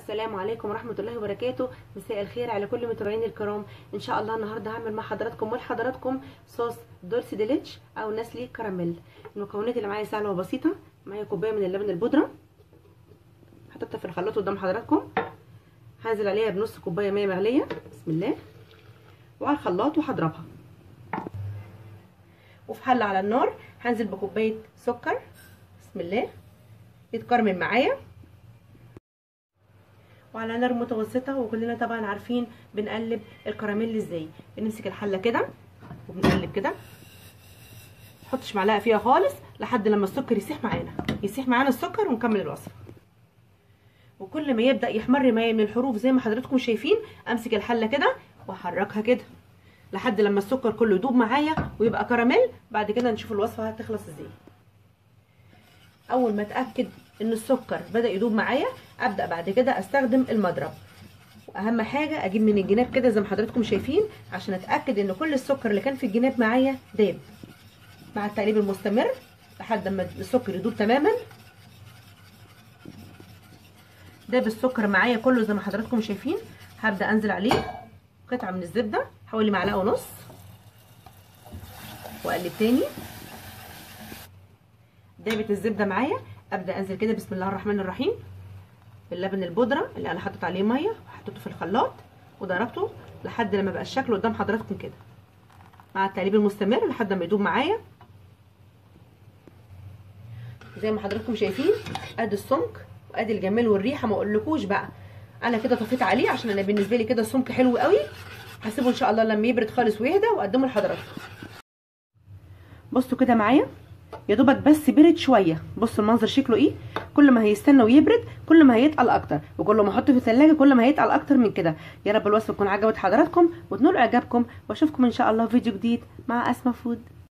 السلام عليكم ورحمة الله وبركاته مساء الخير على كل متابعيني الكرام ان شاء الله النهارده هعمل مع حضراتكم ولحضراتكم صوص دولسي ديليتش او نسلي كراميل المكونات اللي معايا سهله وبسيطه معايا كوبايه من اللبن البودره حطيتها في الخلاط قدام حضراتكم هنزل عليها بنص كوبايه ميه مغليه بسم الله وعلى الخلاط وهضربها وفي حله على النار هنزل بكوبايه سكر بسم الله يتكرمل معايا وعلى نار متوسطه وكلنا طبعا عارفين بنقلب الكراميل ازاي بنمسك الحله كده وبنقلب كده نحطش معلقه فيها خالص لحد لما السكر يسيح معانا يسيح معانا السكر ونكمل الوصفه وكل ما يبدا يحمر معايا من الحروف زي ما حضراتكم شايفين امسك الحله كده واحركها كده لحد لما السكر كله يدوب معايا ويبقى كراميل بعد كده نشوف الوصفه هتخلص ازاي اول ما اتاكد ان السكر بدا يدوب معايا ابدا بعد كده استخدم المضرب واهم حاجه اجيب من الجناب كده زي ما حضراتكم شايفين عشان اتاكد ان كل السكر اللي كان في الجناب معايا داب مع التقليب المستمر لحد ما السكر يدوب تماما داب السكر معايا كله زي ما حضراتكم شايفين هبدا انزل عليه قطعه من الزبده حوالي معلقه ونص واقلب تاني دابت الزبده معايا ابدا انزل كده بسم الله الرحمن الرحيم باللبن البودره اللي انا حطيت عليه ميه وحطيته في الخلاط وضربته لحد لما بقى الشكل قدام حضراتكم كده مع التقليب المستمر لحد ما يدوب معايا زي ما حضراتكم شايفين ادي السمك وادي الجمال والريحه ما اقولكوش بقى انا كده طفيت عليه عشان انا بالنسبه لي كده السمك حلو قوي هسيبه ان شاء الله لما يبرد خالص ويهدى واقدمه لحضراتكم بصوا كده معايا يا دوبك بس برد شويه بصوا المنظر شكله ايه كل ما هيستنى ويبرد كل ما هيتقل اكتر وكل ما احطه في الثلاجه كل ما هيتقل اكتر من كده يا رب الوصفه تكون عجبت حضراتكم وتنول اعجابكم واشوفكم ان شاء الله في فيديو جديد مع اسماء فود